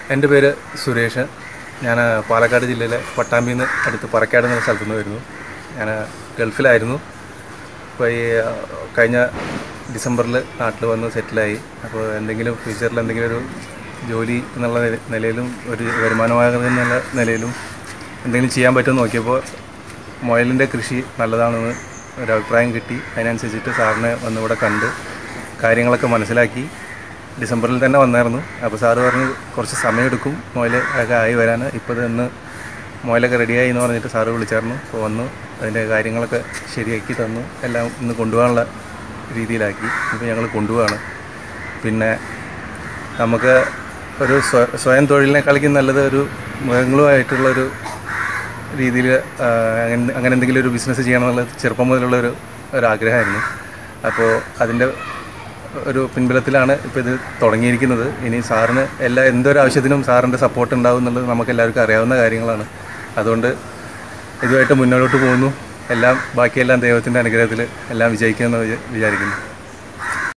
എൻ്റെ പേര് സുരേഷ് ഞാൻ പാലക്കാട് ജില്ലയിലെ പട്ടാമ്പിയിൽ നിന്ന് അടുത്ത് പറക്കാട് എന്ന സ്ഥലത്തു നിന്ന് വരുന്നു ഞാൻ ഗൾഫിലായിരുന്നു ഇപ്പോൾ ഈ ആ, കഴിഞ്ഞ ഡിസംബറിൽ നാട്ടിൽ വന്ന് സെറ്റിലായി അപ്പോൾ എന്തെങ്കിലും ഫ്യൂച്ചറിൽ എന്തെങ്കിലും ഒരു ജോലി എന്നുള്ള നില- നിലയിലും ഒരു വരുമാനമാർഗ്ഗം എന്നുള്ള നിലയിലും എന്തെങ്കിലും ചെയ്യാൻ പറ്റുമെന്ന് നോക്കിയപ്പോൾ മുയലിൻ്റെ കൃഷി നല്ലതാണെന്ന് ഒരു അഭിപ്രായം കിട്ടി അതിനനുസരിച്ചിട്ട് സാറിനെ വന്ന് ഇവിടെ കണ്ട് കാര്യങ്ങളൊക്കെ മനസ്സിലാക്കി ഡിസംബറിൽ തന്നെ വന്നായിരുന്നു അപ്പോൾ സാറ് പറഞ്ഞു കുറച്ച് സമയമെടുക്കും മുയൽ ഒക്കെ ആയി വരാൻ ഇപ്പോൾ ഇന്ന് മുയലൊക്കെ റെഡിയായി എന്ന് പറഞ്ഞിട്ട് സാറ് വിളിച്ചായിരുന്നു അപ്പോൾ വന്നു അതിൻ്റെ കാര്യങ്ങളൊക്കെ ശരിയാക്കി തന്നു എല്ലാം ഇന്ന് കൊണ്ടുപോകാനുള്ള രീതിയിലാക്കി ഇപ്പോൾ ഞങ്ങൾ കൊണ്ടുപോവാണ് പിന്നെ നമുക്ക് ഒരു സ്വ- സ്വയം തൊഴിലിനേക്കാളിക്കും നല്ലത് ഒരു മൃഗങ്ങളുമായിട്ടുള്ളൊരു രീതിയിൽ അങ്ങനെ അങ്ങനെ എന്തെങ്കിലും ഒരു ബിസിനസ് ചെയ്യണമെന്നുള്ള ചെറുപ്പം മുതലുള്ള ഒരു ഒരു ആഗ്രഹമായിരുന്നു അപ്പോൾ അതിൻ്റെ ഒരു പിൻബലത്തിലാണ് ഇപ്പോൾ ഇത് തുടങ്ങിയിരിക്കുന്നത് ഇനി സാറിന് എല്ലാ എന്തൊരു ആവശ്യത്തിനും സാറിൻ്റെ സപ്പോർട്ട് ഉണ്ടാവും എന്നുള്ളത് നമുക്ക് എല്ലാവർക്കും അറിയാവുന്ന കാര്യങ്ങളാണ് അതുകൊണ്ട് ഇതുമായിട്ട് മുന്നോട്ട് പോകുന്നു എല്ലാം ബാക്കിയെല്ലാം ദൈവത്തിൻ്റെ അനുഗ്രഹത്തിൽ എല്ലാം വിജയിക്കുമെന്ന് വിചാ- വിചാരിക്കുന്നു